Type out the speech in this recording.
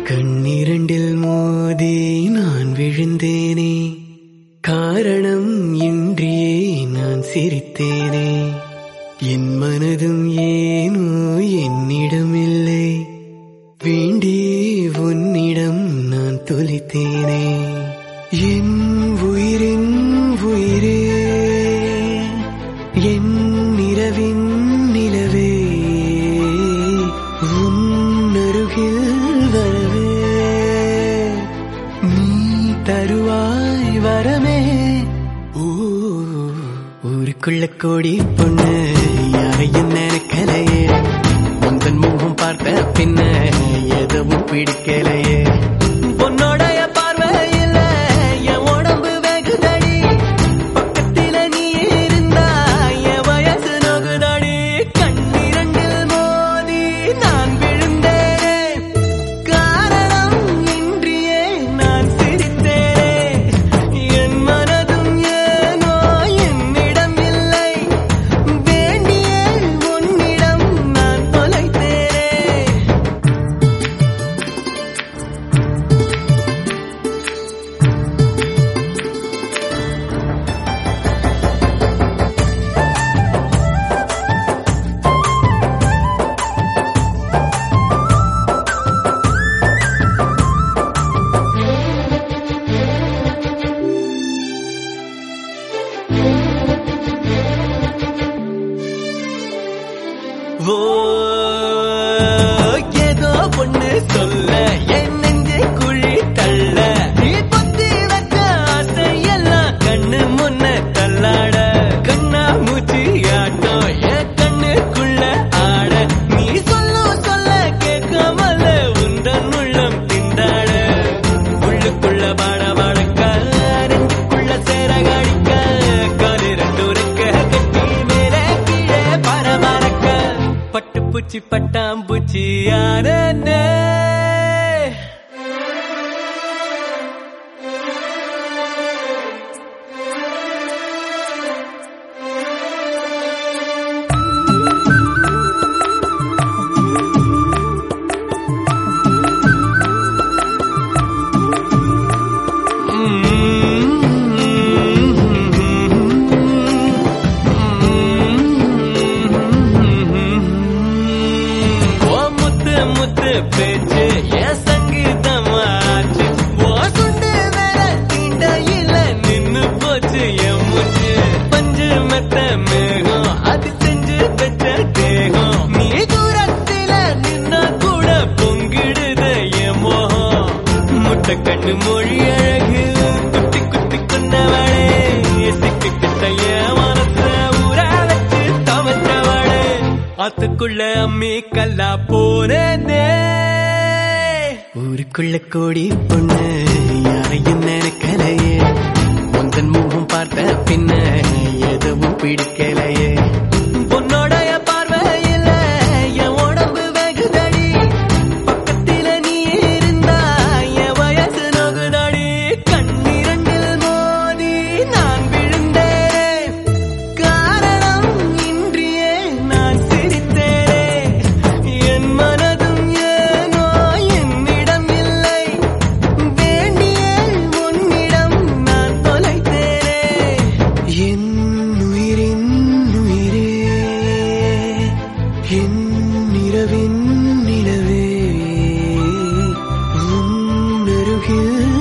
கண்ணிரண்டில் மோதி நான் விழுந்தேனே காரணம் இன்றியே நான் சிரித்தேனே என் மனதும் ஏனோ என்னிடமில்லை வேண்டி உன்னிடம் நான் தொலைத்தேனே என் உயிரின் உயிரே என் நிறவின் நிலவே உன் அருகில் வரவே நீ தருவாய் வரமே ஊ, ஊருக்குள்ள கோடி பொண்ணு யாரையும் நினைக்கலையே உந்தன் முகம் பார்த்த பின்ன எதுவும் பிடிக்கலையே பொன்னோடைய பார்வையில என் உடம்பு வெகுதடி பக்கத்தில நீ இருந்தா என் வயசு நோகுதடி கண்ணிரண்டில் மோதி நான் விழுந்தேன் காரணம் இன்றியே நான் சிரித்தேனே என் மனதும் ஏனோ என்னிடம் இல்லை வேண்டிய உன்னிடம் நான் தொலைத்தேனே ஓ ஏதோ பொண்ணு சொல்ல என் நெஞ்சு குழி தள்ள நீ பொத்தி வச்ச ஆசையெல்லாம் கண்ணு முன்ன தள்ளாட கண்ணா மூச்சி ஆட்டம் என் கண்ணுக்குள்ள ஆட நீ சொல்லும் சொல்ல கேட்காமல உந்தன் உள்ளம் திண்டாட உள்ளுக்குள்ள பாட பாடக்க நெஞ்சுக்குள்ள சேர காடிக்க காலு ரெண்டு ரெக்க கட்டி மேலே கீழே பரபரக்க பட்டு பூச்சி பட்டாம்பூச்சி யாரே ஓ முத்து முத்து பேச்சு என் சங்கீதமாச்சு ஓ சுண்டு வேற தீண்டையில நின்னு போச்சு என் மூச்சு பஞ்சு மெத்த மேகம் அது செஞ்சு வச்ச தேகம் நீ தூரத்தில நின்னா கூட பொங்கிடுது என் மோகம் முட்டை கண்ணு மொழி அழகு குத்தி குத்தி கொண்டவளே எத்திக்கு கிட்ட என் மனச ஊற வச்சு தவச்சவளே ஆத்துக்குள்ள அம்மி கல்லா போனே ஊருக்குள்ள கோடி பொண்ணு யாரையும் நினைக்கலையே உந்தன் முகம் பார்த்த பின்ன எதுவும் பிடிக்கலையே பொன்னோடைய பார்வையில என் உடம்பு வெகுதடி பக்கத்தில நீ இருந்தா என் வயசு நோகுதடி கண்ணிரண்டில் மோதி நான் விழுந்தேன் காரணம் இன்றியே நான் சிரித்தேனே என் மனதும் ஏனோ என்னிடம் இல்லை வேண்டிய உன்னிடம் நான் தொலைத்தேனே என் உயிரின் உயிரே என் நிறவின் நிலவே உன் அருகில்